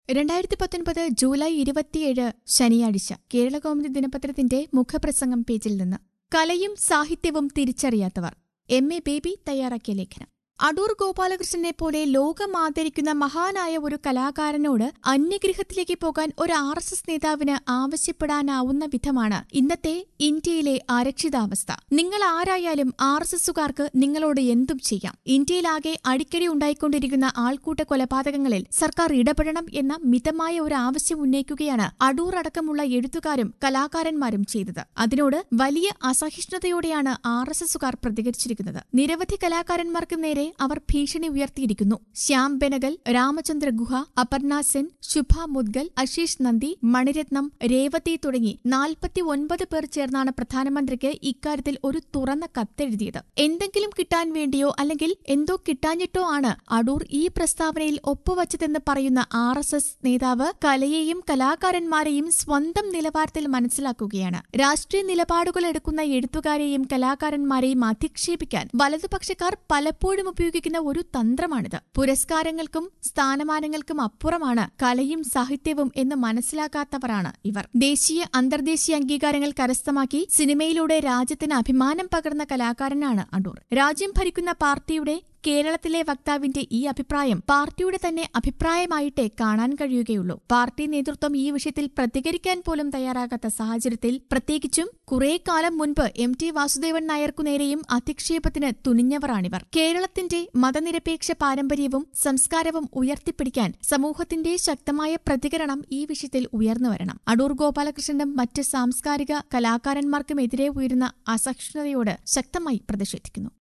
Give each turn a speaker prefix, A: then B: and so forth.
A: രണ്ടായിരത്തി പത്തൊൻപത് ജൂലൈ ഇരുപത്തിയേഴ് ശനിയാഴ്ച കേരളകൗമുദി ദിനപത്രത്തിന്റെ മുഖപ്രസംഗം പേജിൽ നിന്ന് കലയും സാഹിത്യവും തിരിച്ചറിയാത്തവർ എം എ ബേബി തയ്യാറാക്കിയ ലേഖനം അടൂർ ഗോപാലകൃഷ്ണനെ പോലെ ലോകം ആദരിക്കുന്ന മഹാനായ ഒരു കലാകാരനോട് അന്യഗ്രഹത്തിലേക്ക് പോകാൻ ഒരു ആർ എസ് എസ് നേതാവിന് ആവശ്യപ്പെടാനാവുന്ന വിധമാണ് ഇന്നത്തെ ഇന്ത്യയിലെ അരക്ഷിതാവസ്ഥ നിങ്ങൾ ആരായാലും ആർ എസ് എസുകാർക്ക് നിങ്ങളോട് എന്തും ചെയ്യാം ഇന്ത്യയിലാകെ അടിക്കടി ഉണ്ടായിക്കൊണ്ടിരിക്കുന്ന ആൾക്കൂട്ട കൊലപാതകങ്ങളിൽ സർക്കാർ ഇടപെടണം എന്ന മിതമായ ഒരു ആവശ്യം ഉന്നയിക്കുകയാണ് അടൂർ അടക്കമുള്ള എഴുത്തുകാരും കലാകാരന്മാരും ചെയ്തത് അതിനോട് വലിയ അസഹിഷ്ണുതയോടെയാണ് ആർ എസ് എസുകാർ പ്രതികരിച്ചിരിക്കുന്നത് നിരവധി കലാകാരന്മാർക്ക് നേരെ അവർ ഭീഷണി ഉയർത്തിയിരിക്കുന്നു ശ്യാം ബെനഗൽ രാമചന്ദ്ര ഗുഹ അപർണ സെൻ ശുഭ മുദ്ഗൽ അശീഷ് നന്ദി മണിരത്നം രേവതി തുടങ്ങി നാൽപ്പത്തി ഒൻപത് പേർ ചേർന്നാണ് പ്രധാനമന്ത്രിക്ക് ഇക്കാര്യത്തിൽ ഒരു തുറന്ന കത്തെഴുതിയത് എന്തെങ്കിലും കിട്ടാൻ വേണ്ടിയോ അല്ലെങ്കിൽ എന്തോ കിട്ടാഞ്ഞിട്ടോ ആണ് അടൂർ ഈ പ്രസ്താവനയിൽ ഒപ്പുവച്ചതെന്ന് പറയുന്ന ആർ എസ് എസ് നേതാവ് കലയെയും കലാകാരന്മാരെയും സ്വന്തം നിലവാരത്തിൽ മനസ്സിലാക്കുകയാണ് രാഷ്ട്രീയ നിലപാടുകൾ എടുക്കുന്ന എഴുത്തുകാരെയും കലാകാരന്മാരെയും അധിക്ഷേപിക്കാൻ വലതുപക്ഷക്കാർ പലപ്പോഴും ഉപയോഗിക്കുന്ന ഒരു തന്ത്രമാണിത് പുരസ്കാരങ്ങൾക്കും സ്ഥാനമാനങ്ങൾക്കും അപ്പുറമാണ് കലയും സാഹിത്യവും എന്ന് മനസ്സിലാക്കാത്തവരാണ് ഇവർ ദേശീയ അന്തർദേശീയ അംഗീകാരങ്ങൾ കരസ്ഥമാക്കി സിനിമയിലൂടെ രാജ്യത്തിന് അഭിമാനം പകർന്ന കലാകാരനാണ് അടൂർ രാജ്യം ഭരിക്കുന്ന പാർട്ടിയുടെ കേരളത്തിലെ വക്താവിന്റെ ഈ അഭിപ്രായം പാർട്ടിയുടെ തന്നെ അഭിപ്രായമായിട്ടേ കാണാൻ കഴിയുകയുള്ളൂ പാർട്ടി നേതൃത്വം ഈ വിഷയത്തിൽ പ്രതികരിക്കാൻ പോലും തയ്യാറാകാത്ത സാഹചര്യത്തിൽ പ്രത്യേകിച്ചും കുറെ കാലം മുൻപ് എം ടി വാസുദേവൻ നായർക്കു നേരെയും അധിക്ഷേപത്തിന് തുനിഞ്ഞവരാണിവർ കേരളത്തിന്റെ മതനിരപേക്ഷ പാരമ്പര്യവും സംസ്കാരവും ഉയർത്തിപ്പിടിക്കാൻ സമൂഹത്തിന്റെ ശക്തമായ പ്രതികരണം ഈ വിഷയത്തിൽ ഉയർന്നു വരണം അടൂർ ഗോപാലകൃഷ്ണനും മറ്റ് സാംസ്കാരിക കലാകാരന്മാർക്കുമെതിരെ ഉയരുന്ന അസഹിഷ്ണുതയോട് ശക്തമായി പ്രതിഷേധിക്കുന്നു